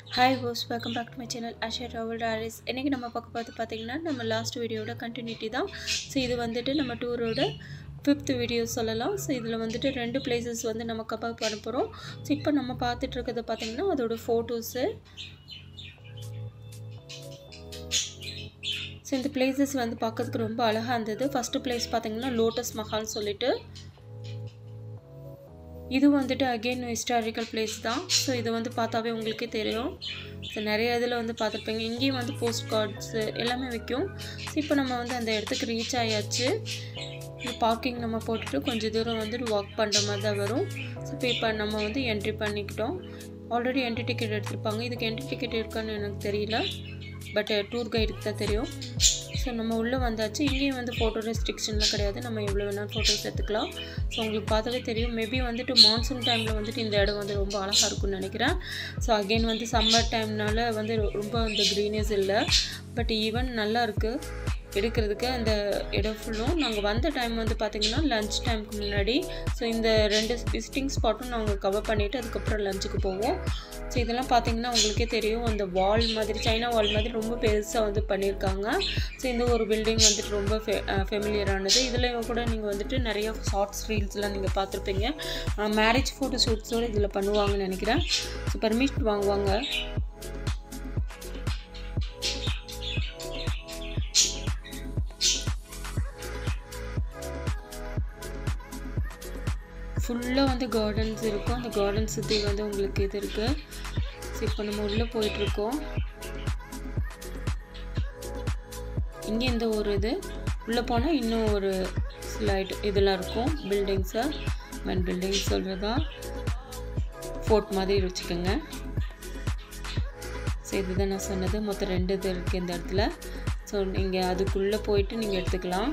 hi போஸ் welcome back to my channel அஷர் travel டாரிஸ் இன்றைக்கி நம்ம பார்க்க பார்த்து பார்த்தீங்கன்னா நம்ம லாஸ்ட் வீடியோட கண்டினியூட்டி தான் ஸோ இது வந்துட்டு நம்ம டூரோட ஃபிஃப்த் வீடியோ சொல்லலாம் ஸோ இதில் வந்துட்டு ரெண்டு பிளேசஸ் வந்து நம்ம கவர் பண்ண போகிறோம் ஸோ இப்போ நம்ம பார்த்துட்டு இருக்கிறது பார்த்தீங்கன்னா அதோட ஃபோட்டோஸு ஸோ இந்த பிளேசஸ் வந்து பார்க்கறதுக்கு ரொம்ப அழகாக இருந்தது ஃபஸ்ட்டு பிளேஸ் பார்த்தீங்கன்னா லோட்டஸ் மஹால் சொல்லிட்டு இது வந்துட்டு அகெயின் ஹிஸ்டாரிக்கல் பிளேஸ் தான் ஸோ இது வந்து பார்த்தாவே உங்களுக்கே தெரியும் ஸோ நிறைய இதில் வந்து பார்த்துருப்பீங்க இங்கேயும் வந்து போஸ்ட் கார்ட்ஸு எல்லாமே விற்கும் ஸோ இப்போ நம்ம வந்து அந்த இடத்துக்கு ரீச் ஆயாச்சு பார்க்கிங் நம்ம போட்டுட்டு கொஞ்சம் தூரம் வந்துட்டு வாக் பண்ணுற மாதிரி தான் வரும் ஸோ இப்போ இப்போ நம்ம வந்து என்ட்ரி பண்ணிக்கிட்டோம் ஆல்ரெடி என்ட்ரி டிக்கெட் எடுத்திருப்பாங்க இதுக்கு என்ட்ரி டிக்கெட் இருக்கான்னு எனக்கு தெரியல பட் டூர் கைடுக்கு தான் தெரியும் ஸோ நம்ம உள்ளே வந்தாச்சு இங்கேயும் வந்து ஃபோட்டோ ரெஸ்ட்ரிக்ஷன்லாம் கிடையாது நம்ம எவ்வளோ வேணாலும் ஃபோட்டோஸ் எடுத்துக்கலாம் ஸோ உங்களுக்கு பார்த்தாவே தெரியும் மேபி வந்துட்டு மான்சூன் டைமில் வந்துட்டு இந்த இடம் வந்து ரொம்ப அழகாக இருக்கும்னு நினைக்கிறேன் ஸோ அகெயின் வந்து சம்மர் டைம்னால வந்து ரொம்ப அந்த க்ரீனஸ் இல்லை பட் ஈவன் நல்லா இருக்குது எடுக்கிறதுக்கு அந்த இடம் ஃபுல்லும் நாங்கள் வந்த டைம் வந்து பார்த்திங்கன்னா லஞ்ச் டைமுக்கு முன்னாடி ஸோ இந்த ரெண்டு விசிட்டிங் ஸ்பாட்டும் நாங்கள் கவர் பண்ணிவிட்டு அதுக்கப்புறம் லஞ்சுக்கு போவோம் ஸோ இதெல்லாம் பார்த்தீங்கன்னா உங்களுக்கே தெரியும் அந்த வால் மாதிரி சைனா வால் மாதிரி ரொம்ப பெருசாக வந்து பண்ணியிருக்காங்க ஸோ இந்த ஒரு பில்டிங் வந்துட்டு ரொம்ப ஃபெ ஃபெமிலியரானது இதுலேயும் கூட நீங்கள் வந்துட்டு நிறைய ஷார்ட்ஸ் ரீல்ஸ்லாம் நீங்கள் பார்த்துருப்பீங்க மேரேஜ் ஃபோட்டோ ஷூட்ஸோடு இதில் பண்ணுவாங்கன்னு நினைக்கிறேன் ஸோ பர்மிஷன் வாங்குவாங்க ஃபுல்லாக வந்து கார்டன்ஸ் இருக்கும் அந்த கார்டன் சுற்றி வந்து உங்களுக்கு இது இருக்குது ஸோ இப்போ நம்ம உள்ளே போயிட்டுருக்கோம் இங்கே இந்த ஒரு இது உள்ளே போனால் இன்னும் ஒரு ஸ்லைட் இதெல்லாம் இருக்கும் பில்டிங்ஸை மென் பில்டிங்ஸ் சொல்கிறதா ஃபோர்ட் மாதிரி வச்சுக்கோங்க ஸோ இதுதான் நான் சொன்னது மொத்தம் ரெண்டு இது இருக்குது இந்த இடத்துல ஸோ நீங்கள் அதுக்குள்ளே போயிட்டு நீங்கள் எடுத்துக்கலாம்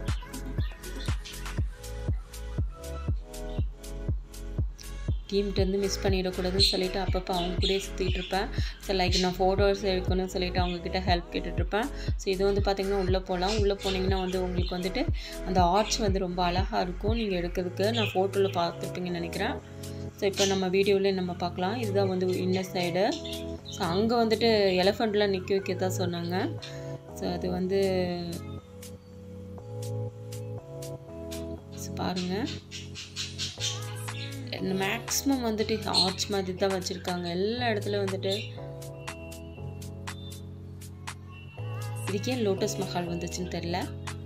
டீம்கிட்ட மிஸ் பண்ணிடக்கூடாதுன்னு சொல்லிட்டு அப்பப்போ அவங்க கூட சுற்றிட்டு இருப்பேன் ஸோ லைக் நான் ஃபோட்டோஸ் எடுக்கணும்னு சொல்லிட்டு அவங்கக்கிட்ட ஹெல்ப் கேட்டுட்ருப்பேன் ஸோ இது வந்து பார்த்திங்கன்னா உள்ளே போகலாம் உள்ளே போனீங்கன்னா வந்து உங்களுக்கு வந்துட்டு அந்த ஆர்ச் வந்து ரொம்ப அழகாக இருக்கும் நீங்கள் எடுக்கிறதுக்கு நான் ஃபோட்டோவில் பார்த்துருப்பீங்கன்னு நினைக்கிறேன் ஸோ இப்போ நம்ம வீடியோவிலே நம்ம பார்க்கலாம் இதுதான் வந்து இன்னர் சைடு ஸோ அங்கே வந்துட்டு எலஃபண்ட்லாம் நிற்க வைக்க தான் சொன்னாங்க ஸோ அது வந்து பாருங்கள் மேக்ஸிமம் வந்துட்டு ஆர்ச் மாதிரி தான் வச்சுருக்காங்க எல்லா இடத்துல வந்துட்டு இதுக்கே லோட்டஸ் மஹால் வந்துச்சுன்னு தெரில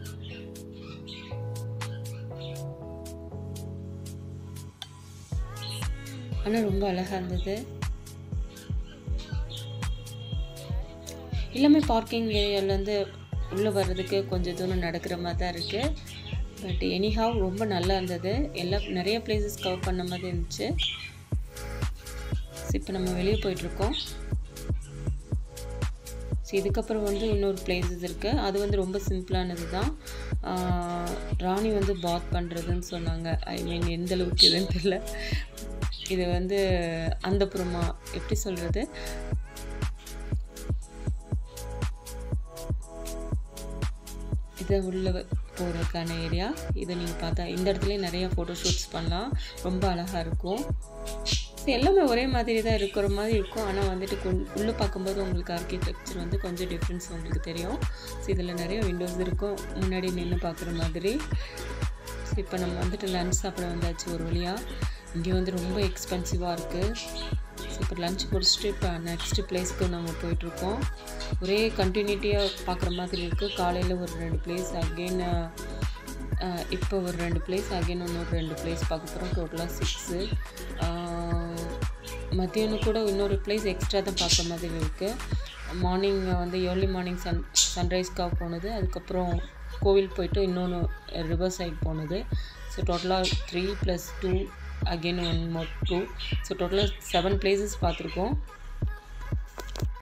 ஆனால் ரொம்ப அழகாக இருந்தது எல்லாமே பார்க்கிங் ஏரியாவிலேருந்து உள்ளே வர்றதுக்கு கொஞ்சம் தூரம் நடக்கிற மாதிரி தான் இருக்குது பட் எனிஹாவ் ரொம்ப நல்லா இருந்தது எல்லா நிறைய பிளேசஸ் கவர் பண்ண மாதிரி இருந்துச்சு இப்போ நம்ம வெளியே போயிட்டுருக்கோம் ஸோ இதுக்கப்புறம் வந்து இன்னொரு பிளேசஸ் இருக்குது அது வந்து ரொம்ப சிம்பிளானது தான் ராணி வந்து பாத் பண்ணுறதுன்னு சொன்னாங்க ஐ மீன் எந்த அளவுக்கு இதுன்னு தெரியல இது வந்து அந்த புறமா எப்படி சொல்கிறது இதை உள்ள போகிறதுக்கான ஏரியா இதை நீங்கள் பார்த்தா இந்த இடத்துலையும் நிறையா ஃபோட்டோ ஷூட்ஸ் பண்ணலாம் ரொம்ப அழகாக இருக்கும் ஸோ எல்லாமே ஒரே மாதிரி தான் இருக்கிற மாதிரி இருக்கும் ஆனால் வந்துட்டு கொ உள்ளே பார்க்கும்போது உங்களுக்கு ஆர்கிடெக்சர் வந்து கொஞ்சம் டிஃப்ரென்ஸ் உங்களுக்கு தெரியும் ஸோ இதில் நிறைய விண்டோஸ் இருக்கும் முன்னாடி நின்று பார்க்குற மாதிரி ஸோ இப்போ நம்ம வந்துட்டு லன்ச் சாப்பிட வந்தாச்சு ஒரு வழியாக இங்கே வந்து ரொம்ப எக்ஸ்பென்சிவாக இருக்குது ஸோ இப்போ லன்ச் முடிச்சுட்டு இப்போ நெக்ஸ்ட்டு பிளேஸ்க்கு நம்ம போயிட்டுருக்கோம் ஒரே கண்டினியூட்டியாக பார்க்குற மாதிரி இருக்குது காலையில் ஒரு ரெண்டு பிளேஸ் அகெயின் இப்போ ஒரு ரெண்டு பிளேஸ் அகெயின் இன்னொரு ரெண்டு பிளேஸ் பார்க்க போகிறோம் டோட்டலாக சிக்ஸு மத்தியானம் கூட இன்னொரு பிளேஸ் எக்ஸ்ட்ரா தான் பார்க்குற மாதிரி இருக்குது மார்னிங் வந்து ஏர்லி மார்னிங் சன் சன்ரைஸ்க்காக போனது அதுக்கப்புறம் கோவில் போயிட்டு இன்னொன்று ரிவர் சைட் போனது ஸோ டோட்டலாக three plus two again one more two so டோட்டலாக செவன் பிளேசஸ் பார்த்துருக்கோம்